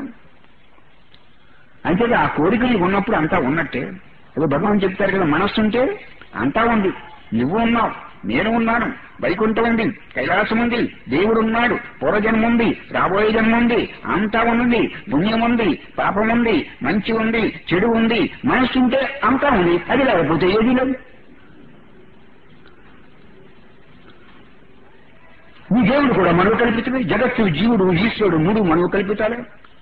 అంటే ఆ కోరిక నీకు ఉన్నప్పుడు అంతా ఉన్నట్టే ఏదో భగవాన్ చెప్తారు కదా మనస్సు ఉంటే అంతా ఉంది నువ్వు ఉన్నావు నేను ఉన్నాను వైకుంఠం ఉంది కైలాసం ఉంది దేవుడు ఉన్నాడు పూర్వజన్మ ఉంది రాబోయే జన్మ ఉంది అంతా ఉంది పుణ్యం ఉంది పాపం ఉంది మంచి ఉంది చెడు ఉంది మనస్సు ఉంటే అంతా ఉంది అది లేకపోతే ఏది లేదు ఈ దేవుడు కూడా మనవు కల్పితమే జగత్తు జీవుడు ఈశ్వరుడు మూడు మనవు కల్పితాలే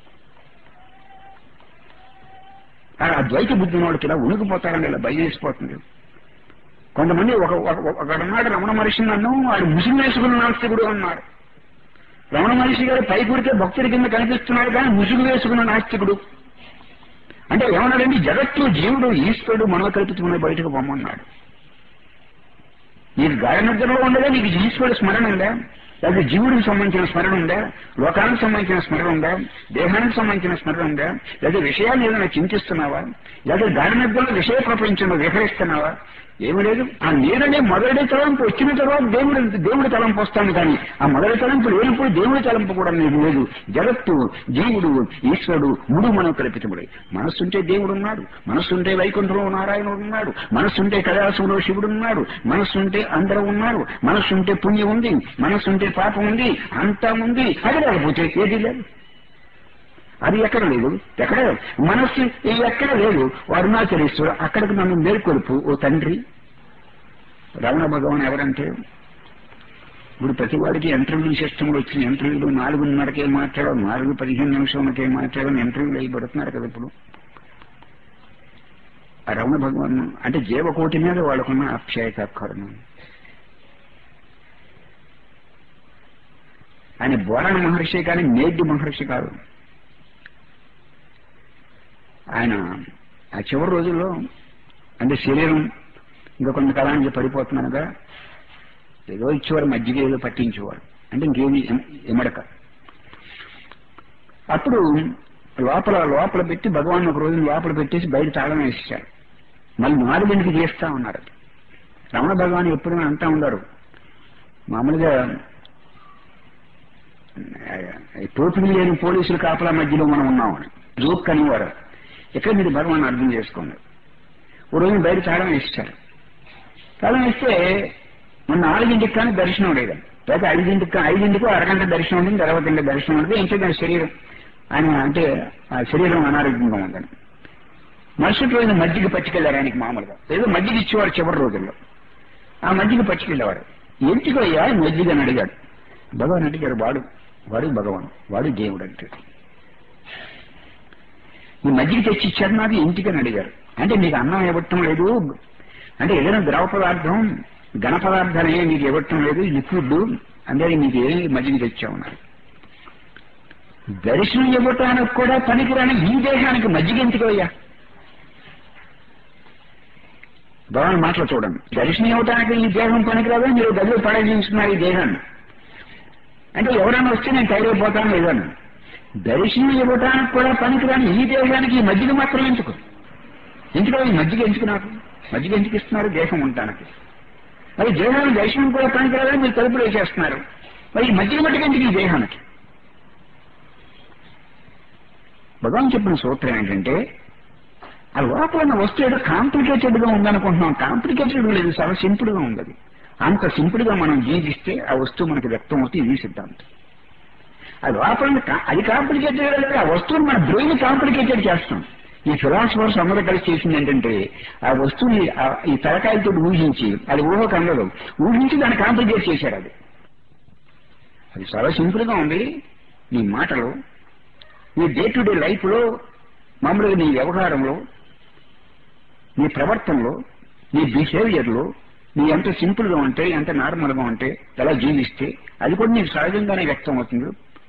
ఆ ద్వైత బుద్ధి వాడికి ఇలా ఉనికిపోతారని ఇలా బయలుసిపోతుంది కొంతమంది ఒక ఒక- ఒకడున్నాడు రమణ మహర్షి నన్ను వాడు ముసుగు వేసుకున్న నాస్తికుడు అన్నాడు రమణ మహర్షి గారు పై కుడితే భక్తుడి కింద కనిపిస్తున్నాడు కానీ ముసుగు వేసుకున్న నాస్తికుడు అంటే ఏమన్నాడండి జగత్తు జీవుడు ఈశ్వరుడు మనవ కల్పితమైన బయటకు పొమ్మన్నాడు నీకు గాఢ నిద్రలో ఉండగా నీకు ఈశ్వరుడు స్మరణ ఉందా లేదా జీవుడికి సంబంధించిన స్మరణ ఉందా లోకానికి సంబంధించిన స్మరణ ఉందా దేహానికి సంబంధించిన స్మరణ ఉందా లేదా విషయాన్ని ఏదైనా చింతిస్తున్నావా లేదా గాఢ నిద్రలో విషయ ప్రపంచంలో విహరిస్తున్నావా ఏమి లేదు ఆ నేననే మొదటి తలంపు వచ్చిన తర్వాత దేవుడు దేవుడి తలంపు వస్తాను కానీ ఆ మొదటి తలంపు లేనప్పుడు దేవుడి తలంపు కూడా నీకు లేదు జగత్తు జీవుడు ఈశ్వరుడు మూడు మనం కల్పితముడే మనస్సుంటే దేవుడు ఉన్నాడు మనస్సుంటే వైకుంఠంలో నారాయణుడు ఉన్నాడు మనస్సుంటే కైలాసంలో శివుడు ఉన్నాడు మనస్సుంటే అందరూ ఉన్నారు మనస్సుంటే పుణ్యం ఉంది మనస్సుంటే పాపం ఉంది అంతా ఉంది అది లేకపోతే ఏది లేదు అది ఎక్కడ లేదు ఎక్కడ మనస్సు ఇది ఎక్కడ లేదు అరుణాచలేశ్వరు అక్కడికి నన్ను మేల్కొలుపు ఓ తండ్రి రమణ భగవాన్ ఎవరంటే ఇప్పుడు ప్రతి వాడికి ఇంటర్వ్యూ సిస్టమ్ వచ్చిన ఇంటర్వ్యూలు నాలుగున్నరకే మాట్లాడడం నాలుగు పదిహేను నిమిషాలకే మాట్లాడడం ఇంటర్వ్యూలు అయిపడుతున్నారు కదా ఇప్పుడు ఆ రమణ భగవాన్ అంటే జీవకోటి మీద వాళ్ళకున్న అక్షయత కరుణ ఆయన బోరణ మహర్షి కానీ మేడ్డి మహర్షి కాదు ఆయన ఆ చివరి రోజుల్లో అంటే శరీరం ఇంకా కొంతకాలానికి పడిపోతున్నానుగా ఏదో ఇచ్చేవారు మజ్జిగ ఏదో పట్టించేవారు అంటే ఇంకేమి ఎం- ఎమడక అప్పుడు లోపల లోపల పెట్టి భగవాన్ ఒక రోజు లోపల పెట్టేసి బయట తాళం వేసేసారు మళ్ళీ నాలుగింటికి చేస్తా ఉన్నారు రమణ భగవాన్ ఎప్పుడు అంటా ఉన్నారు మామూలుగా ఆ, ఈ టోపీ లేని పోలీసులు కాపలా మధ్యలో మనం ఉన్నామని జోక్ అనేవారు ఇక్కడ మీరు భగవాన్ అర్థం చేసుకోండి ఓ రోజు బయట తాళం వేస్తారు తాళం వేస్తే మన నాలుగింటికి కానీ దర్శనం లేదు లేకపోతే ఐదింటికి ఐదింటికి అరగంట దర్శనం ఉంటుంది తర్వాత ఇంకా దర్శనం ఉంటుంది ఏంటంటే శరీరం ఆయన అంటే ఆ శరీరం అనారోగ్యంగా ఉందని మరుసటి రోజున మజ్జిగ పట్టుకెళ్లారు ఆయనకి మామూలుగా ఏదో మజ్జిగ ఇచ్చేవారు చివరి రోజుల్లో ఆ మజ్జిగ పట్టుకెళ్ళేవారు ఎందుకు అయ్యా మజ్జిగ అని అడిగాడు భగవాన్ అడిగాడు వాడు వాడు భగవాన్ వాడు దేవుడు అంటే ఈ మజ్జిగ తెచ్చి ఇచ్చాడు నాకు ఇంటికని అడిగారు అంటే నీకు అన్నం ఇవ్వటం లేదు అంటే ఏదైనా ద్రవ పదార్థం ఘన పదార్థాలు ఏమి నీకు ఇవ్వటం లేదు లిక్విడ్ అంటే నీకు ఏ మజ్జిగ తెచ్చావున్నారు దర్శనం ఇవ్వటానికి కూడా పనికిరాని ఈ దేహానికి మజ్జిగ ఎందుకు అయ్యా భగవాన్ మాటలు చూడండి దర్శనం ఇవ్వటానికి ఈ దేహం పనికిరాదా మీరు గదిలో పడేస్తున్నారు ఈ దేహాన్ని అంటే ఎవరైనా వస్తే నేను తయారైపోతాను లేదన్నా దర్శనం ఇవ్వటానికి కూడా పనికిరాని ఈ దేశానికి ఈ మజ్జిగ మాత్రం ఎందుకు ఎందుకు ఈ మజ్జిగ ఎందుకు నాకు మజ్జిగ ఎందుకు ఇస్తున్నారు దేశం ఉండటానికి మరి దేహానికి దర్శనం కూడా పనికిరాదని మీరు తలుపులు వేసేస్తున్నారు మరి ఈ మజ్జిగ మట్టుకు ఎందుకు ఈ దేహానికి భగవాన్ చెప్పిన సూత్రం ఏంటంటే ఆ లోపల ఉన్న వస్తువు ఏదో కాంప్లికేటెడ్ గా ఉందనుకుంటున్నాం కాంప్లికేటెడ్ లేదు చాలా సింపుల్ గా ఉంది అంత సింపుల్ గా మనం జీవిస్తే ఆ వస్తువు మనకి వ్యక్తం అవుతుంది ఇది సిద్ధాంతం ఆ లోపల ఉన్న కా- అది కాంప్లికేటెడ్ లేదు ఆ వస్తువుని మన బ్రెయిన్ కాంప్లికేటెడ్ చేస్తాం ఈ ఫిలాసఫర్స్ అందరూ కలిసి చేసింది ఏంటంటే ఆ వస్తువుని ఆ- ఈ తలకాయలతో ఊహించి అది ఊహ కందదు ఊహించి దాన్ని కాంప్లికేట్ చేశారు అది అది చాలా సింపుల్ గా ఉంది నీ మాటలు నీ డే టు డే లైఫ్ లో మామూలుగా నీ వ్యవహారంలో నీ ప్రవర్తనలో నీ బిహేవియర్ లో నీ ఎంత సింపుల్ గా ఉంటే ఎంత నార్మల్ గా ఉంటే ఎలా జీవిస్తే అది కూడా నీకు సహజంగానే వ్యక్తం అవుతుంది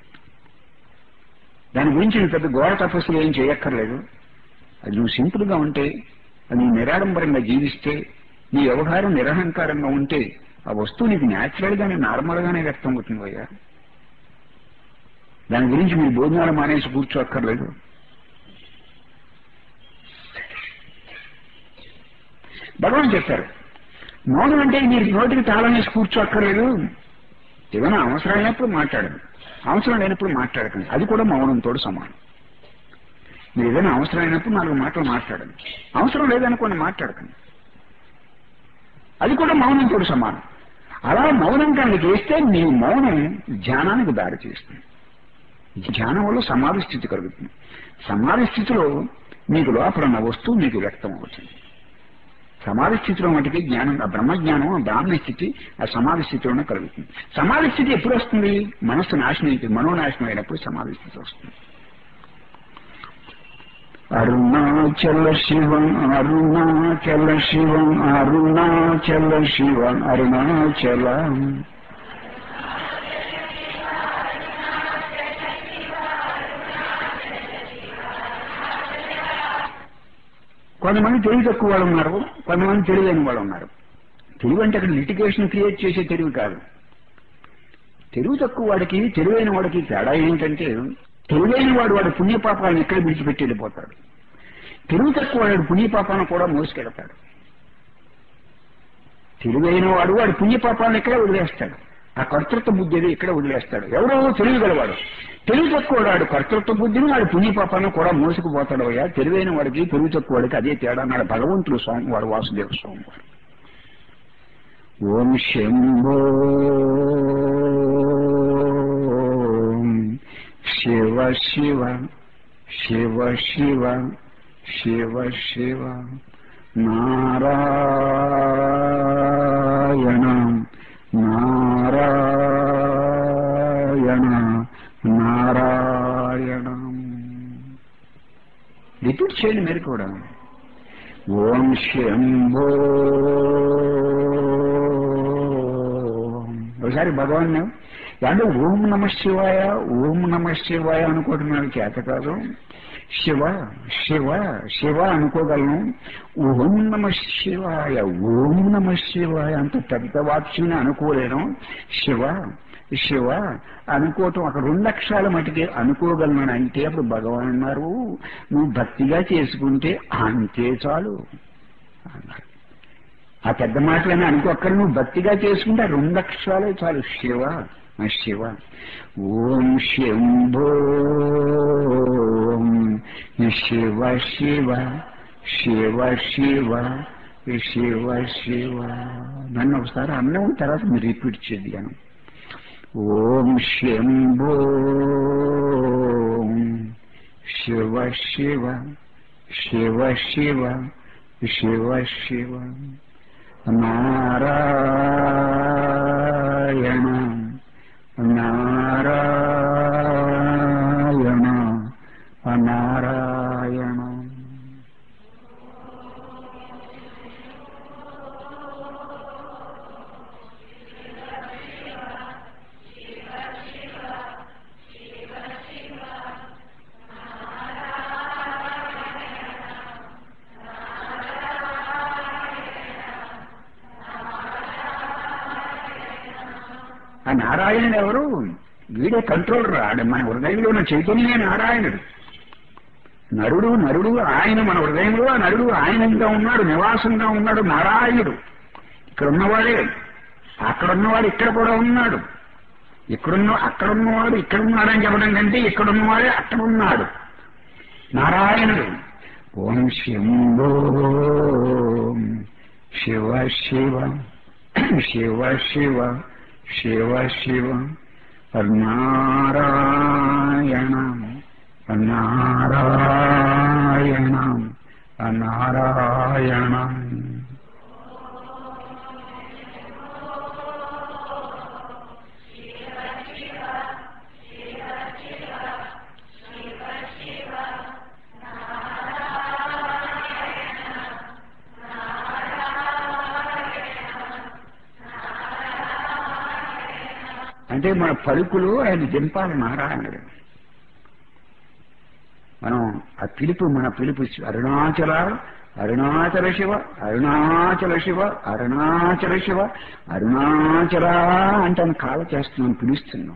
దాని గురించి నువ్వు పెద్ద ఘోర తపస్సులు ఏం చేయక్కర్లేదు అది నువ్వు సింపుల్ గా ఉంటే అది నువ్వు నిరాడంబరంగా జీవిస్తే నీ వ్యవహారం నిరహంకారంగా ఉంటే ఆ వస్తువు నీకు న్యాచురల్ గానే నార్మల్ గానే వ్యక్తం అవుతుంది అయ్యా దాని గురించి మీ భోజనాలు మానేసి కూర్చోక్కర్లేదు భగవాన్ చెప్పారు మౌనం అంటే మీరు నోటికి తాళం వేసి కూర్చోక్కర్లేదు ఏదైనా అవసరమైనప్పుడు మాట్లాడండి అవసరం లేనప్పుడు మాట్లాడకండి అది కూడా మౌనంతో సమానం మీరు ఏదైనా అవసరమైనప్పుడు నాలుగు మాటలు మాట్లాడండి అవసరం లేదనుకోండి మాట్లాడకండి అది కూడా మౌనంతో సమానం అలా మౌనం కనుక చేస్తే మీ మౌనం ధ్యానానికి దారి చేస్తుంది ధ్యానం వల్ల సమాధి స్థితి కలుగుతుంది సమాధి స్థితిలో మీకు లోపల ఉన్న వస్తువు మీకు వ్యక్తం అవుతుంది సమాధి స్థితిలో మటుకి జ్ఞానం ఆ బ్రహ్మజ్ఞానం ఆ బ్రాహ్మణ స్థితి ఆ సమాధి స్థితిలోనే కలుగుతుంది సమాధి స్థితి ఎప్పుడు వస్తుంది మనస్సు నాశనం అయిపోయి మనోనాశనం అయినప్పుడు సమాధి స్థితి వస్తుంది అరుణాచల శివం అరుణాచల శివం అరుణాచల శివం అరుణాచల కొంతమంది తెలివి తక్కువ వాళ్ళు ఉన్నారు కొంతమంది తెలివైన వాళ్ళు ఉన్నారు తెలివి అంటే అక్కడ లిటిగేషన్ క్రియేట్ చేసే తెలివి కాదు తెలివి తక్కువ వాడికి తెలివైన వాడికి తేడా ఏంటంటే తెలివైన వాడు వాడి పుణ్యపాపాలను ఎక్కడ విడిచిపెట్టి వెళ్ళిపోతాడు తెలివి తక్కువ వాడు పుణ్యపాపాలను కూడా మోసుకెళ్తాడు తెలివైన వాడు వాడి పుణ్యపాపాలను ఎక్కడ వదిలేస్తాడు ఆ కర్తృత్వ బుద్ధి అది ఇక్కడ వదిలేస్తాడు ఎవరో తెలివి గలవాడు తెలివి తక్కువ వాడు కర్తృత్వ బుద్ధిని వాడి పుణ్యపాపాలను కూడా మోసుకుపోతాడు అయ్యా తెలివైన వాడికి తెలివి తక్కువ వాడికి అదే తేడా అన్నాడు భగవంతుడు స్వామి వాడు వాసుదేవ స్వామి వాడు ఓం శంభో శివ శివ శివ శివ శివ శివ నారాయణ నారాయణ నారాయణ రిపీట్ చేయండి మీరు కూడా ఓం శంభో ఒకసారి భగవాన్ అంటే ఓం నమ శివాయ ఓం నమ శివాయ అనుకోవడం నాకు చేత కాదు శివ శివ శివ అనుకోగలను ఓం నమ శివాయ ఓం నమ శివాయ అంత పెద్ద వాక్యాన్ని అనుకోలేను శివ శివ అనుకోవటం ఒక రెండు అక్షరాల మటుకే అనుకోగలను అంటే అప్పుడు భగవాన్ అన్నారు నువ్వు భక్తిగా చేసుకుంటే అంతే చాలు అన్నారు ఆ పెద్ద మాటలన్నీ అనుకోక్కర్ నువ్వు భక్తిగా చేసుకుంటే ఆ రెండు అక్షరాలే చాలు శివ ఆ శివ ఓం శంభో శివ శివ శివ శివ శివ శివ నన్ను ఒకసారి అన్నం తర్వాత మీరు రిపీట్ చేద్దాను ఓం శంభో శివ శివ శివ శివ శివ శివ నారాయణ నారాయణ నారాయణ ఆ నారాయణుడు ఎవరు వీడే కంట్రోలర్ ఆడు మన హృదయంలో ఉన్న చైతన్యమే నారాయణుడు నరుడు నరుడు ఆయన మన హృదయంలో ఆ నరుడు ఆయనంగా ఉన్నాడు నివాసంగా ఉన్నాడు నారాయణుడు ఇక్కడ ఉన్నవాడే అక్కడ ఉన్నవాడు ఇక్కడ కూడా ఉన్నాడు ఇక్కడున్న అక్కడ ఉన్నవాడు ఇక్కడ ఉన్నాడని చెప్పడం కంటే ఇక్కడ ఉన్నవాడే అక్కడ ఉన్నాడు నారాయణుడు ఓం శంభో శివ శివ శివ శివ శివ శివ నారాయణ నారాయణ నారాయణ అంటే మన పలుకులు ఆయన దింపాలి నారాయణుడు మనం ఆ పిలుపు మన పిలుపు అరుణాచల అరుణాచల శివ అరుణాచల శివ అరుణాచల శివ అరుణాచల అంటే కాల చేస్తున్నాం పిలుస్తున్నాం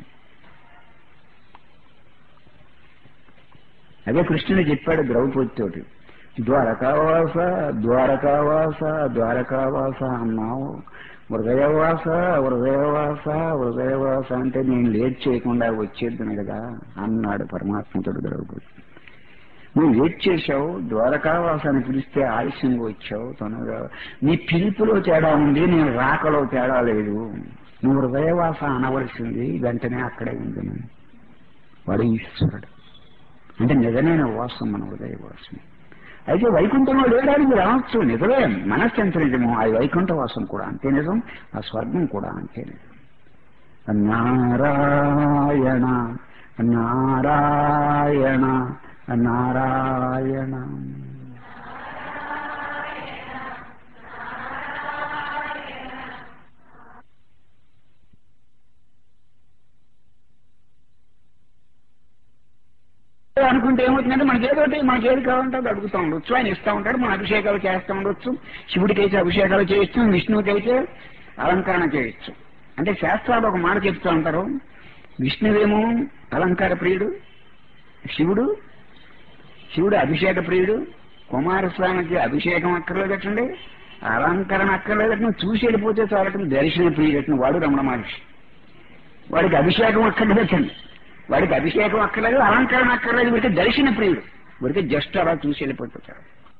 అదే కృష్ణుడు చెప్పాడు ద్రౌపదితోటి ద్వారకావాస ద్వారకావాస ద్వారకావాస అన్నావు హృదయవాస హృదయవాస హృదయవాస అంటే నేను లేట్ చేయకుండా వచ్చేద్దును కదా అన్నాడు పరమాత్మతుడు ద్రౌపది నువ్వు లేట్ చేశావు ద్వారకావాస అని పిలిస్తే ఆలస్యంగా వచ్చావు తొందరగా నీ పిలుపులో తేడా ఉంది నేను రాకలో తేడా లేదు నువ్వు హృదయవాస అనవలసింది వెంటనే అక్కడే ఉంది వాడు ఈశ్వరుడు అంటే నిజమైన వాసం మన హృదయవాసం అయితే వైకుంఠంలో లేడానికి రావచ్చు నిజమే మనస్సు ఎంత నిజమో ఆ వైకుంఠ వాసం కూడా అంతే నిజం ఆ స్వర్గం కూడా అంతే నిజం నారాయణ నారాయణ నారాయణ అనుకుంటే ఏమవుతుందంటే మనకి ఏదో ఒకటి మనకి ఏది కావాలంటే అది అడుగుతూ ఉండొచ్చు ఆయన ఇస్తూ ఉంటాడు మన అభిషేకాలు చేస్తూ ఉండొచ్చు శివుడికి అయితే అభిషేకాలు చేయొచ్చు విష్ణువుకి అయితే అలంకరణ చేయొచ్చు అంటే శాస్త్రాలు ఒక మాట చెప్తూ ఉంటారు విష్ణువేమో అలంకార ప్రియుడు శివుడు శివుడు అభిషేక ప్రియుడు కుమారస్వామికి అభిషేకం అక్కర్లేదటండి అలంకరణ అక్కర్లేదట చూసి వెళ్ళిపోతే చాలటం దర్శన ప్రియుడటం వాడు రమణ మహర్షి వాడికి అభిషేకం అక్కర్లేదటండి వాడికి అభిషేకం అక్కర్లేదు అలంకరణ అక్కర్లేదు వీడికి దర్శన ప్రియుడు వీడికి జస్ట్ అలా చూసి వెళ్ళిపోతుంటారు